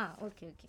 ആ okay okay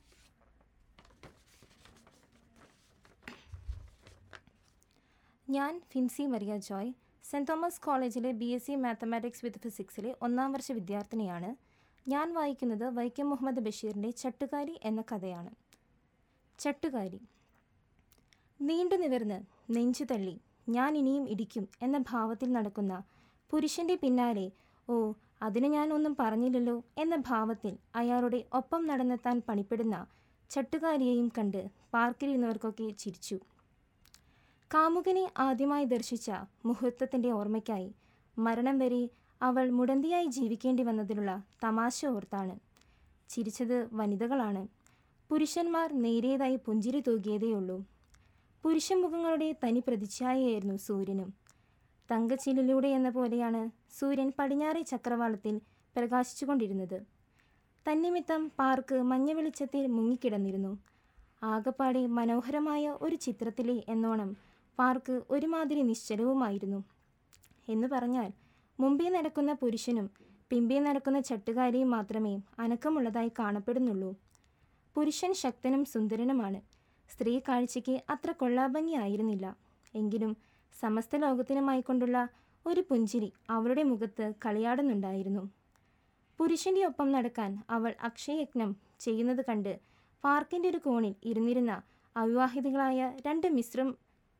ഞാൻ Finsy Maria Joy saint Thomas കോളേജിലെ B S C mathematics with ഫിസിക്സിലെ ഒന്നാം വർഷ വിദ്യാർത്ഥിനിയാണ് ഞാൻ വായിക്കുന്നത് വൈക്കം മുഹമ്മദ് ബഷീറിൻ്റെ ചട്ടുകാരി എന്ന കഥയാണ് ചട്ടുകാരി നീണ്ടു നിവർന്ന് നെഞ്ചു തള്ളി ഞാൻ ഇനിയും ഇടിക്കും എന്ന ഭാവത്തിൽ നടക്കുന്ന പുരുഷന്റെ പിന്നാലെ ഓ അതിന് ഞാൻ ഒന്നും പറഞ്ഞില്ലല്ലോ എന്ന ഭാവത്തിൽ അയാളുടെ ഒപ്പം നടന്നെത്താൻ പണിപ്പെടുന്ന ചട്ടുകാരിയെയും കണ്ട് പാർക്കിലിരുന്നവർക്കൊക്കെ ചിരിച്ചു കാമുകനെ ആദ്യമായി ദർശിച്ച മുഹൂർത്തത്തിൻ്റെ ഓർമ്മയ്ക്കായി മരണം വരെ അവൾ മുടന്തിയായി ജീവിക്കേണ്ടി വന്നതിലുള്ള തമാശ ഓർത്താണ് ചിരിച്ചത് വനിതകളാണ് പുരുഷന്മാർ നേരിയതായി പുഞ്ചിരി തൂകിയതേയുള്ളൂ പുരുഷൻ മുഖങ്ങളുടെ തനി പ്രതിച്ഛായയായിരുന്നു സൂര്യനും തങ്കച്ചിലിലൂടെ എന്ന പോലെയാണ് സൂര്യൻ പടിഞ്ഞാറേ ചക്രവാളത്തിൽ പ്രകാശിച്ചുകൊണ്ടിരുന്നത് തന്നിമിത്തം പാർക്ക് മഞ്ഞ വെളിച്ചത്തിൽ മുങ്ങിക്കിടന്നിരുന്നു ആകപ്പാടെ മനോഹരമായ ഒരു ചിത്രത്തിലെ എന്നോണം പാർക്ക് ഒരുമാതിരി നിശ്ചലവുമായിരുന്നു എന്ന് പറഞ്ഞാൽ മുമ്പേ നടക്കുന്ന പുരുഷനും പിമ്പേ നടക്കുന്ന ചട്ടുകാരിയും മാത്രമേ അനക്കമുള്ളതായി കാണപ്പെടുന്നുള്ളൂ പുരുഷൻ ശക്തനും സുന്ദരനുമാണ് സ്ത്രീ കാഴ്ചയ്ക്ക് അത്ര കൊള്ളാഭംഗിയായിരുന്നില്ല എങ്കിലും സമസ്ത ലോകത്തിനുമായിക്കൊണ്ടുള്ള ഒരു പുഞ്ചിരി അവളുടെ മുഖത്ത് കളിയാടുന്നുണ്ടായിരുന്നു പുരുഷന്റെ ഒപ്പം നടക്കാൻ അവൾ അക്ഷയയജ്ഞം ചെയ്യുന്നത് കണ്ട് പാർക്കിന്റെ ഒരു കോണിൽ ഇരുന്നിരുന്ന അവിവാഹിതകളായ രണ്ട് മിശ്രം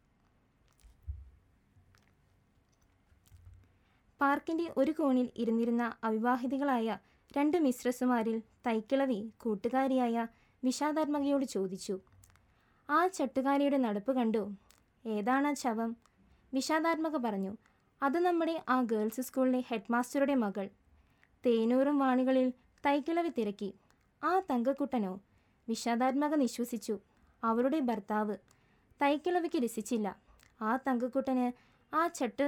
പാർക്കിന്റെ ഒരു കോണിൽ ഇരുന്നിരുന്ന അവിവാഹിതകളായ രണ്ട് മിശ്രസുമാരിൽ തൈക്കിളവി കൂട്ടുകാരിയായ വിഷാദാത്മകയോട് ചോദിച്ചു ആ ചട്ടുകാരിയുടെ നടപ്പ് കണ്ടു ഏതാണ് ആ ശവം വിഷാദാത്മക പറഞ്ഞു അത് നമ്മുടെ ആ ഗേൾസ് സ്കൂളിലെ ഹെഡ് മാസ്റ്ററുടെ മകൾ തേനൂറും വാണികളിൽ തൈക്കിളവി തിരക്കി ആ തങ്കക്കുട്ടനോ വിഷാദാത്മക നിശ്വസിച്ചു അവളുടെ ഭർത്താവ് തൈക്കിളവിക്ക് രസിച്ചില്ല ആ തങ്കക്കുട്ടന് ആ ചട്ട്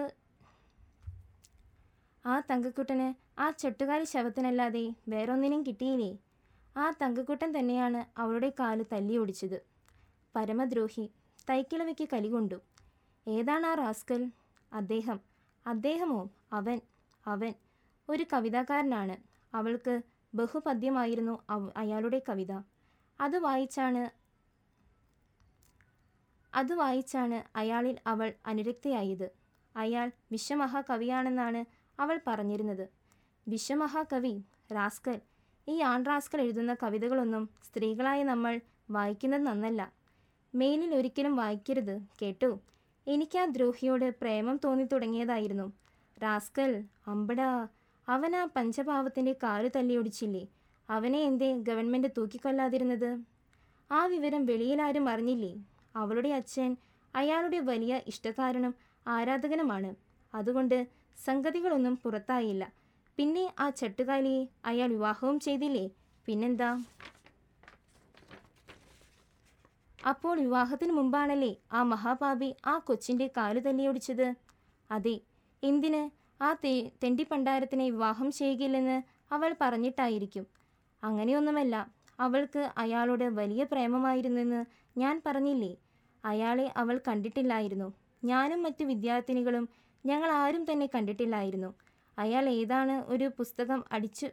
ആ തങ്കക്കുട്ടന് ആ ചട്ടുകാരി ശവത്തിനല്ലാതെ വേറൊന്നിനും കിട്ടിയില്ലേ ആ തങ്കക്കുട്ടൻ തന്നെയാണ് അവളുടെ കാല് തല്ലി ഒടിച്ചത് പരമദ്രോഹി തൈക്കിളവയ്ക്ക് കലികൊണ്ടു ഏതാണ് ആ റാസ്കൽ അദ്ദേഹം അദ്ദേഹമോ അവൻ അവൻ ഒരു കവിതാകാരനാണ് അവൾക്ക് ബഹുപദ്യമായിരുന്നു അവ- അയാളുടെ കവിത അത് വായിച്ചാണ് അത് വായിച്ചാണ് അയാളിൽ അവൾ അനുരക്തയായത് അയാൾ വിശ്വമഹാകവിയാണെന്നാണ് അവൾ പറഞ്ഞിരുന്നത് വിശ്വമഹാകവി റാസ്കൽ ഈ ആൺ റാസ്കൽ എഴുതുന്ന കവിതകളൊന്നും സ്ത്രീകളായ നമ്മൾ വായിക്കുന്നത് നന്നല്ല മേലിൽ ഒരിക്കലും വായിക്കരുത് കേട്ടോ എനിക്ക് ആ ദ്രോഹിയോട് പ്രേമം തോന്നി തുടങ്ങിയതായിരുന്നു റാസ്കൽ അമ്പടാ അവൻ ആ പഞ്ചപാവത്തിൻ്റെ കാല് തല്ലിയൊടിച്ചില്ലേ അവനെ എന്തേ ഗവൺമെൻറ് തൂക്കിക്കൊല്ലാതിരുന്നത് ആ വിവരം വെളിയിലാരും അറിഞ്ഞില്ലേ അവളുടെ അച്ഛൻ അയാളുടെ വലിയ ഇഷ്ടക്കാരനും ആരാധകനുമാണ് അതുകൊണ്ട് സംഗതികളൊന്നും പുറത്തായില്ല പിന്നെ ആ ചട്ടുകാലിയെ അയാൾ വിവാഹവും ചെയ്തില്ലേ പിന്നെന്താ അപ്പോൾ വിവാഹത്തിന് മുമ്പാണല്ലേ ആ മഹാപാപി ആ കൊച്ചിൻ്റെ കാല് തല്ലിയൊടിച്ചത് അതെ എന്തിന് ആ തെ തെണ്ടിപ്പണ്ടാരത്തിനെ വിവാഹം ചെയ്യുകയില്ലെന്ന് അവൾ പറഞ്ഞിട്ടായിരിക്കും അങ്ങനെയൊന്നുമല്ല അവൾക്ക് അയാളോട് വലിയ പ്രേമമായിരുന്നെന്ന് ഞാൻ പറഞ്ഞില്ലേ അയാളെ അവൾ കണ്ടിട്ടില്ലായിരുന്നു ഞാനും മറ്റു വിദ്യാർത്ഥിനികളും ഞങ്ങൾ ആരും തന്നെ കണ്ടിട്ടില്ലായിരുന്നു അയാൾ ഏതാണ് ഒരു പുസ്തകം അടിച്ചു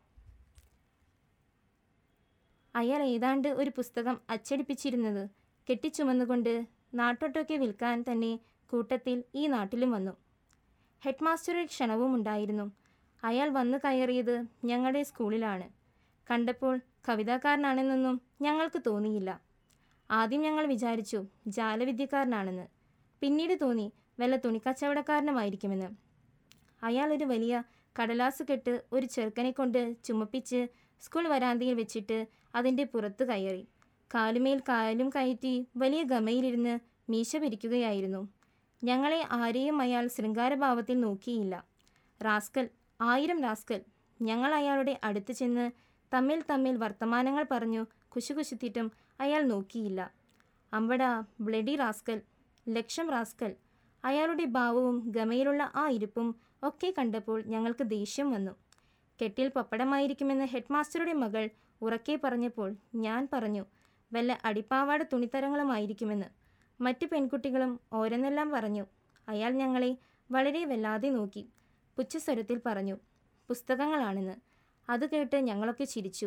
അയാൾ ഏതാണ്ട് ഒരു പുസ്തകം അച്ചടിപ്പിച്ചിരുന്നത് കെട്ടിച്ചുമന്നുകൊണ്ട് നാട്ടൊട്ടൊക്കെ വിൽക്കാൻ തന്നെ കൂട്ടത്തിൽ ഈ നാട്ടിലും വന്നു ഹെഡ് മാസ്റ്ററുടെ ക്ഷണവും ഉണ്ടായിരുന്നു അയാൾ വന്നു കയറിയത് ഞങ്ങളുടെ സ്കൂളിലാണ് കണ്ടപ്പോൾ കവിതാകാരനാണെന്നൊന്നും ഞങ്ങൾക്ക് തോന്നിയില്ല ആദ്യം ഞങ്ങൾ വിചാരിച്ചു ജാലവിദ്യക്കാരനാണെന്ന് പിന്നീട് തോന്നി വല്ല തുണിക്കച്ചവടക്കാരനുമായിരിക്കുമെന്ന് അയാൾ ഒരു വലിയ കടലാസ് കെട്ട് ഒരു ചെറുക്കനെ കൊണ്ട് ചുമപ്പിച്ച് സ്കൂൾ വരാന്തയിൽ വെച്ചിട്ട് അതിൻ്റെ പുറത്ത് കയറി കാലുമേൽ കാലും കയറ്റി വലിയ ഗമയിലിരുന്ന് മീശ പിരിക്കുകയായിരുന്നു ഞങ്ങളെ ആരെയും അയാൾ ശൃംഗാരഭാവത്തിൽ നോക്കിയില്ല റാസ്കൽ ആയിരം റാസ്കൽ ഞങ്ങൾ അയാളുടെ അടുത്ത് ചെന്ന് തമ്മിൽ തമ്മിൽ വർത്തമാനങ്ങൾ പറഞ്ഞു കുശുകുശുത്തിട്ടും അയാൾ നോക്കിയില്ല അമ്പടാ ബ്ലഡി റാസ്കൽ ലക്ഷം റാസ്കൽ അയാളുടെ ഭാവവും ഗമയിലുള്ള ആ ഇരിപ്പും ഒക്കെ കണ്ടപ്പോൾ ഞങ്ങൾക്ക് ദേഷ്യം വന്നു കെട്ടിൽ പപ്പടമായിരിക്കുമെന്ന് ഹെഡ് മാസ്റ്ററുടെ മകൾ ഉറക്കെ പറഞ്ഞപ്പോൾ ഞാൻ പറഞ്ഞു വല്ല അടിപ്പാവാട തുണിത്തരങ്ങളുമായിരിക്കുമെന്ന് മറ്റു പെൺകുട്ടികളും ഓരോന്നെല്ലാം പറഞ്ഞു അയാൾ ഞങ്ങളെ വളരെ വല്ലാതെ നോക്കി പുച്ഛസ്വരത്തിൽ പറഞ്ഞു പുസ്തകങ്ങളാണെന്ന് അത് കേട്ട് ഞങ്ങളൊക്കെ ചിരിച്ചു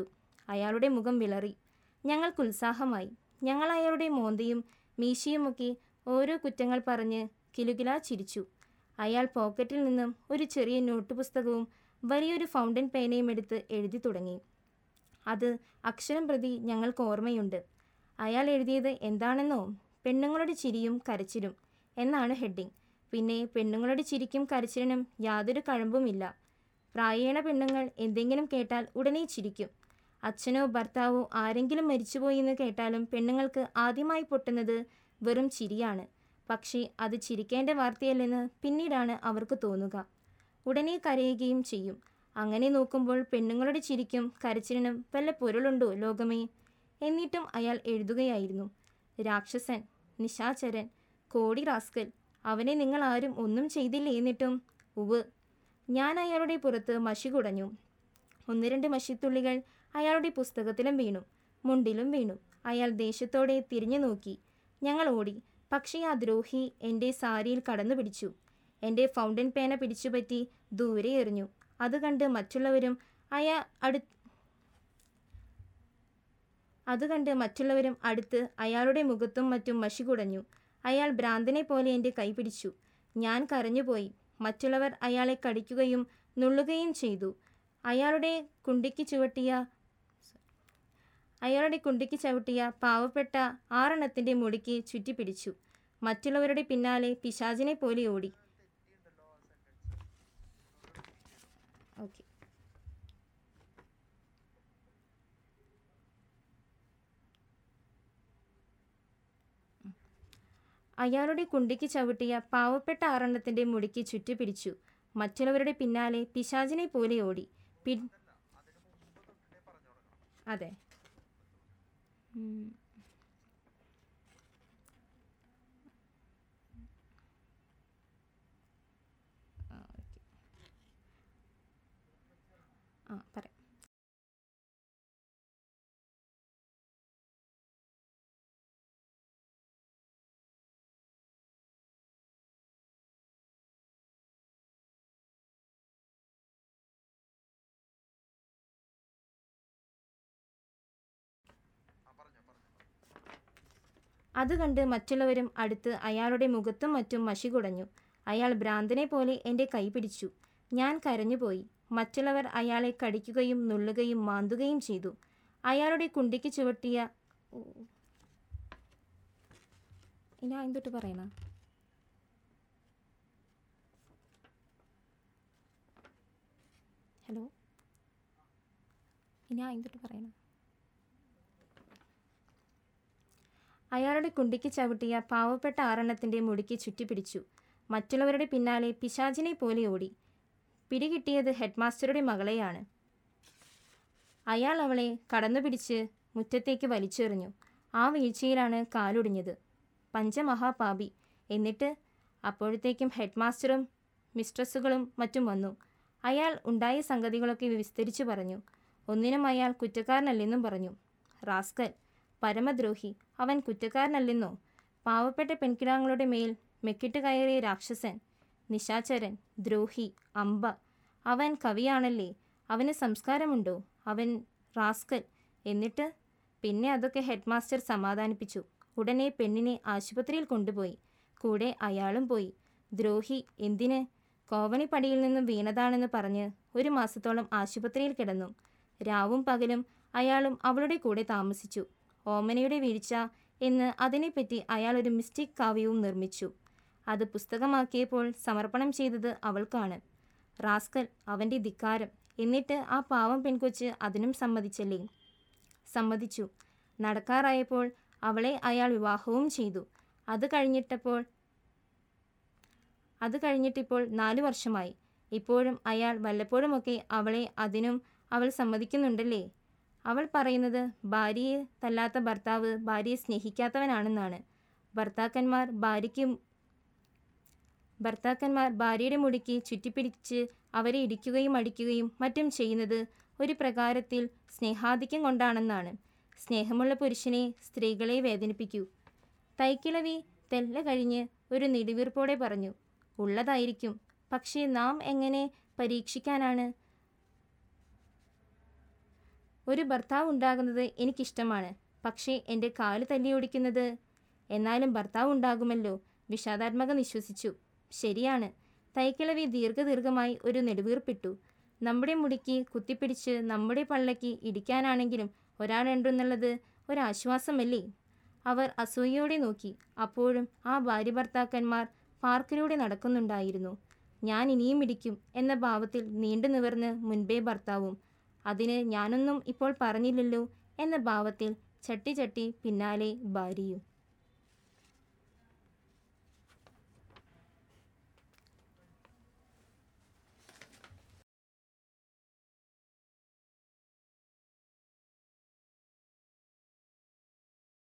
അയാളുടെ മുഖം വിളറി ഞങ്ങൾക്ക് ഉത്സാഹമായി ഞങ്ങൾ അയാളുടെ മോന്തയും മീശയുമൊക്കെ ഓരോ കുറ്റങ്ങൾ പറഞ്ഞ് കിലുകിലാ ചിരിച്ചു അയാൾ പോക്കറ്റിൽ നിന്നും ഒരു ചെറിയ നോട്ട് പുസ്തകവും വലിയൊരു ഫൗണ്ടൻ പേനയും എടുത്ത് എഴുതി തുടങ്ങി അത് അക്ഷരം പ്രതി ഞങ്ങൾക്ക് ഓർമ്മയുണ്ട് അയാൾ എഴുതിയത് എന്താണെന്നോ പെണ്ണുങ്ങളുടെ ചിരിയും കരച്ചിലും എന്നാണ് ഹെഡിങ് പിന്നെ പെണ്ണുങ്ങളുടെ ചിരിക്കും കരച്ചിലിനും യാതൊരു കഴമ്പുമില്ല പ്രായേണ പെണ്ണുങ്ങൾ എന്തെങ്കിലും കേട്ടാൽ ഉടനെ ചിരിക്കും അച്ഛനോ ഭർത്താവോ ആരെങ്കിലും മരിച്ചുപോയി എന്ന് കേട്ടാലും പെണ്ണുങ്ങൾക്ക് ആദ്യമായി പൊട്ടുന്നത് വെറും ചിരിയാണ് പക്ഷേ അത് ചിരിക്കേണ്ട വാർത്തയല്ലെന്ന് പിന്നീടാണ് അവർക്ക് തോന്നുക ഉടനെ കരയുകയും ചെയ്യും അങ്ങനെ നോക്കുമ്പോൾ പെണ്ണുങ്ങളുടെ ചിരിക്കും കരച്ചിലിനും വല്ല പൊരുളുണ്ടോ ലോകമേ എന്നിട്ടും അയാൾ എഴുതുകയായിരുന്നു രാക്ഷസൻ നിശാചരൻ കോടി റാസ്കൽ അവനെ നിങ്ങൾ ആരും ഒന്നും ചെയ്തില്ലേ എന്നിട്ടും ഉവ് ഞാൻ അയാളുടെ പുറത്ത് മഷി കുടഞ്ഞു ഒന്ന് രണ്ട് മഷിത്തുള്ളികൾ അയാളുടെ പുസ്തകത്തിലും വീണു മുണ്ടിലും വീണു അയാൾ ദേഷ്യത്തോടെ തിരിഞ്ഞു നോക്കി ഞങ്ങൾ ഓടി പക്ഷേ ആ ദ്രോഹി എൻ്റെ സാരിയിൽ കടന്നു പിടിച്ചു എൻ്റെ ഫൗണ്ടൻ പേന പിടിച്ചുപറ്റി ദൂരെ എറിഞ്ഞു അത് കണ്ട് മറ്റുള്ളവരും അയാ അടു അത് കണ്ട് മറ്റുള്ളവരും അടുത്ത് അയാളുടെ മുഖത്തും മറ്റും മഷി കുടഞ്ഞു അയാൾ ഭ്രാന്തനെ പോലെ എൻ്റെ കൈ പിടിച്ചു ഞാൻ കരഞ്ഞുപോയി മറ്റുള്ളവർ അയാളെ കടിക്കുകയും നുള്ളുകയും ചെയ്തു അയാളുടെ കുണ്ടിക്ക് ചുവട്ടിയ അയാളുടെ കുണ്ടിക്ക് ചവിട്ടിയ പാവപ്പെട്ട ആറെണ്ണത്തിൻ്റെ മുടിക്ക് ചുറ്റിപ്പിടിച്ചു മറ്റുള്ളവരുടെ പിന്നാലെ പിശാചിനെ പോലെ ഓടി ഓക്കെ അയാളുടെ കുണ്ടിക്ക് ചവിട്ടിയ പാവപ്പെട്ട ആറെണ്ണത്തിൻ്റെ മുടിക്ക് ചുറ്റിപ്പിടിച്ചു മറ്റുള്ളവരുടെ പിന്നാലെ പിശാചിനെ പോലെ ഓടി പിൻ അതെ ഉം. ആ, ഓക്കേ. ആ പറയാം അത് കണ്ട് മറ്റുള്ളവരും അടുത്ത് അയാളുടെ മുഖത്തും മറ്റും മഷി കുടഞ്ഞു അയാൾ ഭ്രാന്തനെ പോലെ എൻ്റെ കൈ പിടിച്ചു ഞാൻ കരഞ്ഞുപോയി മറ്റുള്ളവർ അയാളെ കടിക്കുകയും നുള്ളുകയും മാന്തുകയും ചെയ്തു അയാളുടെ കുണ്ടിക്ക് ചുവട്ടിയ ഓ. ഇനി ആ എന്തൊട്ട് പറയണ ഹലോ ഇനി ആ എന്തൊട്ട് പറയണ അയാളുടെ കുണ്ടിക്ക് ചവിട്ടിയ പാവപ്പെട്ട ആറെണ്ണത്തിൻ്റെ മുടിക്ക് ചുറ്റിപ്പിടിച്ചു മറ്റുള്ളവരുടെ പിന്നാലെ പിശാചിനെ പോലെ ഓടി പിടികിട്ടിയത് ഹെഡ്മാസ്റ്ററുടെ മകളെയാണ് അയാൾ അവളെ കടന്നുപിടിച്ച് മുറ്റത്തേക്ക് വലിച്ചെറിഞ്ഞു ആ വീഴ്ചയിലാണ് കാലൊടിഞ്ഞത് പഞ്ചമഹാപാപി എന്നിട്ട് അപ്പോഴത്തേക്കും ഹെഡ്മാസ്റ്ററും മിസ്ട്രസ്സുകളും മറ്റും വന്നു അയാൾ ഉണ്ടായ സംഗതികളൊക്കെ വിസ്തരിച്ചു പറഞ്ഞു ഒന്നിനും അയാൾ കുറ്റക്കാരനല്ലെന്നും പറഞ്ഞു റാസ്കൽ പരമദ്രോഹി അവൻ കുറ്റക്കാരനല്ലെന്നോ പാവപ്പെട്ട പെൺകിടാങ്ങളുടെ മേൽ മെക്കിട്ട് കയറിയ രാക്ഷസൻ നിശാചരൻ ദ്രോഹി അമ്പ അവൻ കവിയാണല്ലേ അവന് സംസ്കാരമുണ്ടോ അവൻ റാസ്കൽ എന്നിട്ട് പിന്നെ അതൊക്കെ ഹെഡ്മാസ്റ്റർ സമാധാനിപ്പിച്ചു ഉടനെ പെണ്ണിനെ ആശുപത്രിയിൽ കൊണ്ടുപോയി കൂടെ അയാളും പോയി ദ്രോഹി എന്തിന് കോവണിപ്പടിയിൽ നിന്നും വീണതാണെന്ന് പറഞ്ഞ് ഒരു മാസത്തോളം ആശുപത്രിയിൽ കിടന്നു രാവും പകലും അയാളും അവളുടെ കൂടെ താമസിച്ചു ഓമനയുടെ വീഴ്ച എന്ന് അതിനെപ്പറ്റി അയാൾ ഒരു മിസ്റ്റിക് കാവ്യവും നിർമ്മിച്ചു അത് പുസ്തകമാക്കിയപ്പോൾ സമർപ്പണം ചെയ്തത് അവൾക്കാണ് റാസ്കൽ അവൻ്റെ ധിക്കാരം എന്നിട്ട് ആ പാവം പെൺകൊച്ച് അതിനും സമ്മതിച്ചല്ലേ സമ്മതിച്ചു നടക്കാറായപ്പോൾ അവളെ അയാൾ വിവാഹവും ചെയ്തു അത് കഴിഞ്ഞിട്ടപ്പോൾ അത് കഴിഞ്ഞിട്ടിപ്പോൾ നാലു വർഷമായി ഇപ്പോഴും അയാൾ വല്ലപ്പോഴുമൊക്കെ അവളെ അതിനും അവൾ സമ്മതിക്കുന്നുണ്ടല്ലേ അവൾ പറയുന്നത് ഭാര്യയെ തല്ലാത്ത ഭർത്താവ് ഭാര്യയെ സ്നേഹിക്കാത്തവനാണെന്നാണ് ഭർത്താക്കന്മാർ ഭാര്യയ്ക്ക് ഭർത്താക്കന്മാർ ഭാര്യയുടെ മുടിക്ക് ചുറ്റിപ്പിടിച്ച് അവരെ ഇടിക്കുകയും അടിക്കുകയും മറ്റും ചെയ്യുന്നത് ഒരു പ്രകാരത്തിൽ സ്നേഹാധിക്യം കൊണ്ടാണെന്നാണ് സ്നേഹമുള്ള പുരുഷനെ സ്ത്രീകളെ വേദനിപ്പിക്കൂ തൈക്കിളവി തെല്ല കഴിഞ്ഞ് ഒരു നെടുവീർപ്പോടെ പറഞ്ഞു ഉള്ളതായിരിക്കും പക്ഷേ നാം എങ്ങനെ പരീക്ഷിക്കാനാണ് ഒരു ഭർത്താവ് ഉണ്ടാകുന്നത് എനിക്കിഷ്ടമാണ് പക്ഷേ എൻ്റെ കാല് തല്ലിയൊടിക്കുന്നത് എന്നാലും ഭർത്താവ് ഉണ്ടാകുമല്ലോ വിഷാദാത്മക നിശ്വസിച്ചു ശരിയാണ് തൈക്കിളവി ദീർഘദീർഘമായി ഒരു നെടുവീർപ്പിട്ടു നമ്മുടെ മുടിക്ക് കുത്തിപ്പിടിച്ച് നമ്മുടെ പള്ളയ്ക്ക് ഇടിക്കാനാണെങ്കിലും ഒരാളുണ്ടെന്നുള്ളത് ഒരാശ്വാസമല്ലേ അവർ അസൂയയോടെ നോക്കി അപ്പോഴും ആ ഭാര്യ ഭർത്താക്കന്മാർ പാർക്കിലൂടെ നടക്കുന്നുണ്ടായിരുന്നു ഞാൻ ഇനിയും ഇടിക്കും എന്ന ഭാവത്തിൽ നീണ്ടു നിവർന്ന് മുൻപേ ഭർത്താവും അതിന് ഞാനൊന്നും ഇപ്പോൾ പറഞ്ഞില്ലല്ലോ എന്ന ഭാവത്തിൽ ചട്ടി ചട്ടി പിന്നാലെ ഭാര്യയും